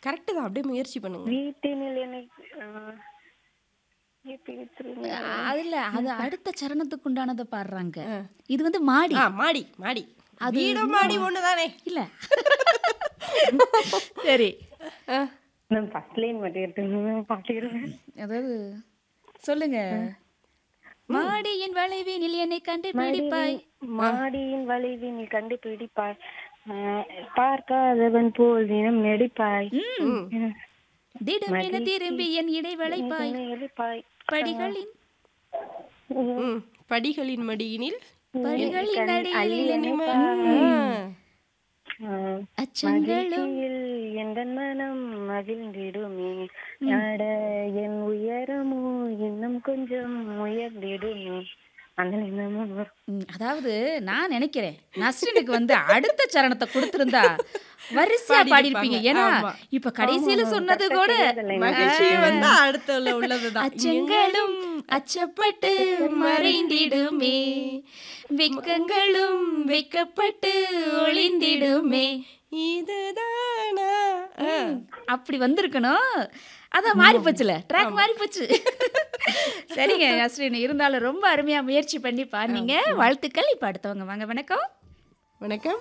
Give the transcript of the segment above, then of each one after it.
Correct தான் அப்படியே முயற்சி பண்ணுங்க வீட்டினில் என்னை ஆ, எப்படி திரும்ப அதுல அது அடுத்த சரணத்துக்கு உண்டானதை பாடுறாங்க இது வந்து மாடி ஆ மாடி மாடி வீடு மாடி ஒண்ணுதானே இல்ல சரி நான் ஃபர்ஸ்ட் லைன் மட்டும் எடுத்து பாட்டிடுவேன் அதாவது சொல்லுங்க மாடியின் வளைவினில் என்னை கண்டு பிடிப்பாய் மாடியின் வளைவினில் கண்டுபிடிப்பாய் ஆ, பார்க்காதவன் போல் தினம் நடிப்பாய் திடமென திரும்பி என் இடை வளைப்பாய் நடிப்பாய் படிகளின் ம் படிகளின் மடியினில் படிகளின் அடியில் என்னை ஆ, அச்சங்களும் மகிழ்ச்சியில் எந்த மனம் மகிழ்ந்திடுமே அட என் உயரமோ இன்னும் கொஞ்சம் உயர்ந்திடுமே அந்த நிலமும் ம், அதாவது நான் நினைக்கிறேன் நஸ்ரினுக்கு வந்து அடுத்த சரணத்தை கொடுத்திருந்தா வரிசையா பாடிருப்பீங்க ஏன்னா ஆமா. இப்ப கடைசியில சொன்னது கூட மகிழ்ச்சி வந்தா அடுத்த உள்ளதுதான் அச்சங்களும் அச்சப்பட்டு மறைந்திடுமே வெக்கங்களும் வெக்கப்பட்டு ஒளிந்திடுமே இதுதானா ஆ. அப்படி வந்திருக்கணும் அதான் மாறி போச்சுல ட்ராக் மாறி போச்சு சரிங்க நஸ்ரின் இருந்தாலும் ரொம்ப அருமையா முயற்சி பண்ணி பாருங்க வாழ்த்துக்கள் இப்ப அடுத்தவங்க வாங்க வணக்கம் வணக்கம்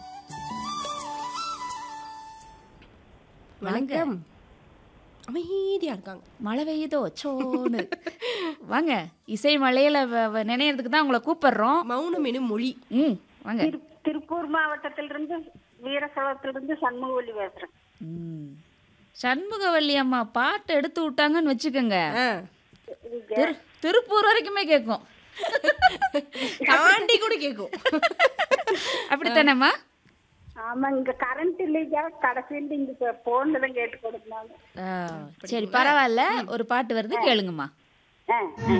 வணக்கம் அமைதியா இருக்காங்க மழை பெய்யுதோ சோன்னு வாங்க இசை மலையில வ- வ- நினைறதுக்கு தான் உங்களை கூப்பிடுறோம் மௌனம் எனும் மொழி ம் வாங்க திருப்பூர் மாவட்டத்திலிருந்து வீரசலத்திலிருந்து சண்முகவல்லி பேசுறேன் ம். சண்முகவல்லி அம்மா பாட்டு எடுத்து விட்டாங்கன்னு வச்சுக்கோங்க ஆ. திரு திருப்பூர் வரைக்குமே கேட்கும் தாண்டி கூட கேக்கும் அப்படித்தானேம்மா ஆமா இங்க கரண்ட் இல்லையா கடைசியில் இங்க போன்ல தான் கேட்டு கொடுத்தாங்க ஆ, சரி பரவாயில்ல ஒரு பாட்டு வருது கேளுங்கம்மா ஆ